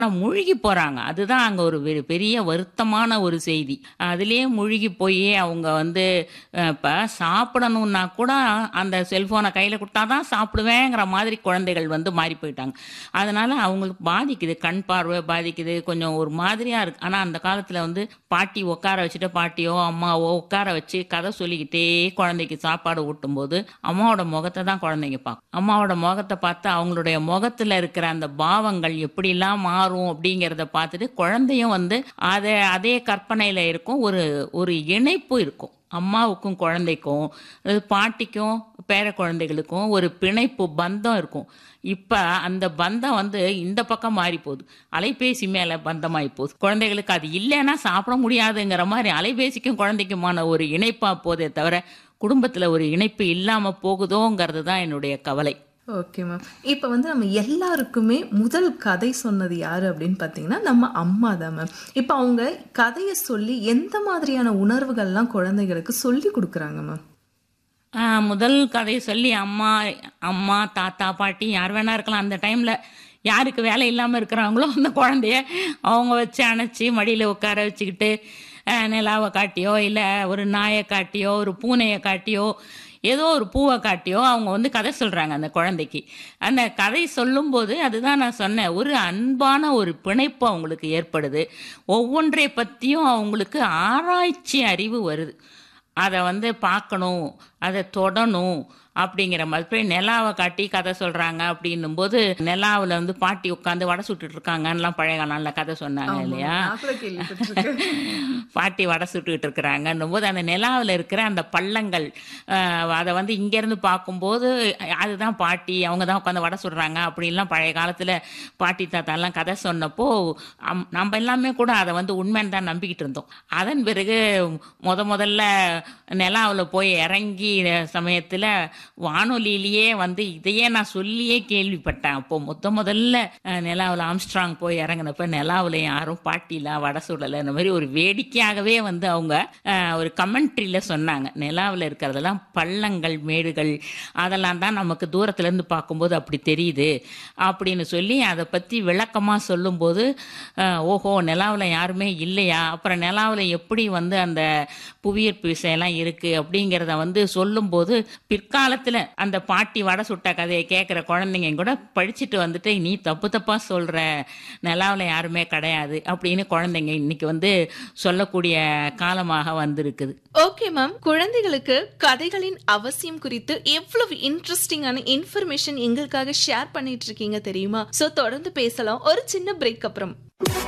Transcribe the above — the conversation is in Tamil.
ஆனா மூழ்கி போறாங்க அதுதான் அங்க ஒரு வெ- பெரிய வருத்தமான ஒரு செய்தி அதுலயே மூழ்கி போய் அவங்க வந்து அஹ், இப்ப சாப்பிடணும்னா கூட அந்த செல்போனை கையில கொடுத்தாதான் சாப்பிடுவேங்கிற மாதிரி குழந்தைகள் வந்து மாறி போயிட்டாங்க அதனால அவங்களுக்கு பாதிக்குது கண் பார்வை பாதிக்குது கொஞ்சம் ஒரு மாதிரியா இருக்கு ஆனா அந்த காலத்துல வந்து பாட்டி உட்கார வச்சுட்டு பாட்டியோ அம்மாவோ உட்கார வச்சு கதை சொல்லிக்கிட்டே குழந்தைக்கு சாப்பாடு ஊட்டும் போது அம்மாவோட முகத்தை தான் குழந்தைங்க பார்க்கும் அம்மாவோட முகத்தை பார்த்து அவங்களுடைய முகத்துல இருக்கிற அந்த பாவங்கள் எப்படிலாம் மாறும் அப்படிங்கிறத பார்த்துட்டு குழந்தையும் வந்து அதை அதே கற்பனையில இருக்கும் ஒரு ஒரு இணைப்பு இருக்கும் அம்மாவுக்கும் குழந்தைக்கும் அதாவது பாட்டிக்கும் பேர குழந்தைகளுக்கும் ஒரு பிணைப்பு பந்தம் இருக்கும் இப்ப அந்த பந்தம் வந்து இந்த பக்கம் மாறி போகுது அலைபேசி மேல பந்தமாயி போகுது குழந்தைகளுக்கு அது இல்லைன்னா சாப்பிட முடியாதுங்கிற மாதிரி அலைபேசிக்கும் குழந்தைக்குமான ஒரு இணைப்பா போதே தவிர குடும்பத்துல ஒரு இணைப்பு இல்லாம போகுதோங்கிறது தான் என்னுடைய கவலை ஓகே மேம் இப்போ வந்து நம்ம எல்லாருக்குமே முதல் கதை சொன்னது யாரு அப்படின்னு பார்த்தீங்கன்னா நம்ம அம்மா தான் மேம் இப்போ அவங்க கதையை சொல்லி எந்த மாதிரியான உணர்வுகள்லாம் குழந்தைகளுக்கு சொல்லி கொடுக்குறாங்க மேம் ஆ, முதல் கதையை சொல்லி அம்மா அம்மா தாத்தா பாட்டி யார் வேணா இருக்கலாம் அந்த டைம்ல யாருக்கு வேலை இல்லாமல் இருக்கிறாங்களோ அந்த குழந்தைய அவங்க வச்சு அணைச்சி மடியில் உட்கார வச்சுக்கிட்டு ஆ, நிலாவை காட்டியோ இல்லை ஒரு நாயை காட்டியோ ஒரு பூனையை காட்டியோ ஏதோ ஒரு பூவை காட்டியோ அவங்க வந்து கதை சொல்றாங்க அந்த குழந்தைக்கு அந்த கதை சொல்லும்போது அதுதான் நான் சொன்னேன் ஒரு அன்பான ஒரு பிணைப்பு அவங்களுக்கு ஏற்படுது ஒவ்வொன்றை பற்றியும் அவங்களுக்கு ஆராய்ச்சி அறிவு வருது அதை வந்து பார்க்கணும் அதை தொடணும் அப்படிங்கிற மாதிரி போய் நிலாவை காட்டி கதை சொல்றாங்க அப்படின்னும் போது நிலாவில் வந்து பாட்டி உட்காந்து வடை சுட்டுட்டு இருக்காங்கன்னுலாம் பழைய காலம்ல கதை சொன்னாங்க இல்லையா நான் கூட கேள்விப்பட்டிருக்கேன். பாட்டி வடை சுட்டுக்கிட்டு இருக்கிறாங்கன்னும் போது அந்த நிலாவில் இருக்கிற அந்த பள்ளங்கள் ஆஹ், அதை வந்து இங்கேருந்து பார்க்கும்போது அதுதான் பாட்டி அவங்க தான் உட்காந்து வடை சுடுறாங்க அப்படின்லாம் பழைய காலத்தில் பாட்டி தாத்தாலாம் கதை சொன்னப்போ அம்- நம்ம எல்லாமே கூட அதை வந்து உண்மைன்னு தான் நம்பிக்கிட்டு இருந்தோம் அதன் பிறகு முத முதல்ல நிலாவில் போய் இறங்கி சமயத்தில் வானொலியிலேயே வந்து இதையே நான் சொல்லியே கேள்விப்பட்டேன் அப்போ முத முதல்ல அஹ், நிலாவில் ஆம்ஸ்ட்ராங் போய் இறங்கினப்ப நிலாவில் யாரும் பாட்டிலாம் வடை சுடலை இந்த மாதிரி ஒரு வேடிக்கையாகவே வந்து அவங்க அஹ், ஒரு கமெண்ட்ரியில் சொன்னாங்க நிலாவில் இருக்கிறதெல்லாம் பள்ளங்கள் மேடுகள் அதெல்லாம் தான் நமக்கு தூரத்துல இருந்து பார்க்கும்போது அப்படி தெரியுது அப்படின்னு சொல்லி அதை பற்றி விளக்கமாக சொல்லும்போது அஹ், ஓஹோ நிலாவில் யாருமே இல்லையா அப்புறம் நிலாவில் எப்படி வந்து அந்த புவியீர்ப்பு விசையெல்லாம் இருக்குது அப்படிங்கிறத வந்து சொல்லும்போது பிற்காலத்தில் அந்த பாட்டி வடை சுட்ட கதையை கேட்குற குழந்தைங்க கூட படிச்சுட்டு வந்துட்டு நீ தப்பு தப்பாக சொல்கிற நிலாவில் யாருமே கிடையாது அப்படின்னு குழந்தைங்க இன்னைக்கு வந்து சொல்லக்கூடிய காலமாக வந்திருக்குது ஓகே மேம் குழந்தைகளுக்கு கதைகளின் அவசியம் குறித்து எவ்வளவு இன்ட்ரெஸ்டிங்கான இன்ஃபர்மேஷன் எங்களுக்காக ஷேர் பண்ணிட்டு இருக்கீங்க தெரியுமா சோ தொடர்ந்து பேசலாம் ஒரு சின்ன பிரேக் அப்புறம்